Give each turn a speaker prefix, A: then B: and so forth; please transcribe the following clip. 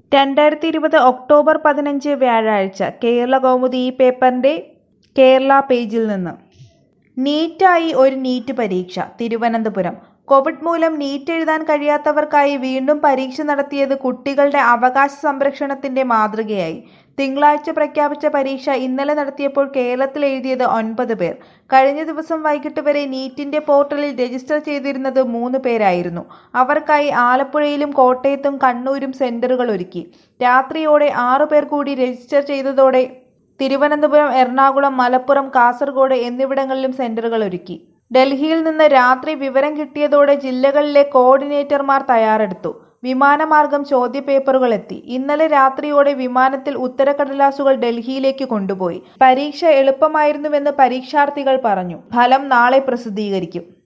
A: രണ്ടായിരത്തി ഇരുപത് ഒക്ടോബർ പതിനഞ്ച് വ്യാഴാഴ്ച കേരള കൗമുദി ഈ പേപ്പറിന്റെ കേരള പേജിൽ നിന്ന് നീറ്റായി ഒരു നീറ്റ് പരീക്ഷ തിരുവനന്തപുരം കോവിഡ് മൂലം നീറ്റ് എഴുതാൻ കഴിയാത്തവർക്കായി വീണ്ടും പരീക്ഷ നടത്തിയത് കുട്ടികളുടെ അവകാശ സംരക്ഷണത്തിന്റെ മാതൃകയായി തിങ്കളാഴ്ച പ്രഖ്യാപിച്ച പരീക്ഷ ഇന്നലെ നടത്തിയപ്പോൾ കേരളത്തിൽ എഴുതിയത് ഒൻപത് പേർ കഴിഞ്ഞ ദിവസം വൈകിട്ട് വരെ നീറ്റിന്റെ പോർട്ടലിൽ രജിസ്റ്റർ ചെയ്തിരുന്നത് മൂന്ന് പേരായിരുന്നു അവർക്കായി ആലപ്പുഴയിലും കോട്ടയത്തും കണ്ണൂരും സെന്ററുകൾ ഒരുക്കി രാത്രിയോടെ ആറു പേർ കൂടി രജിസ്റ്റർ ചെയ്തതോടെ തിരുവനന്തപുരം എറണാകുളം മലപ്പുറം കാസർഗോഡ് എന്നിവിടങ്ങളിലും സെന്ററുകൾ ഒരുക്കി ഡൽഹിയിൽ നിന്ന് രാത്രി വിവരം കിട്ടിയതോടെ ജില്ലകളിലെ കോർഡിനേറ്റർമാർ തയ്യാറെടുത്തു വിമാനമാർഗം ചോദ്യപേപ്പറുകൾ എത്തി ഇന്നലെ രാത്രിയോടെ വിമാനത്തിൽ ഉത്തരക്കടലാസുകൾ ഡൽഹിയിലേക്ക് കൊണ്ടുപോയി പരീക്ഷ എളുപ്പമായിരുന്നുവെന്ന് പരീക്ഷാർത്ഥികൾ പറഞ്ഞു ഫലം നാളെ പ്രസിദ്ധീകരിക്കും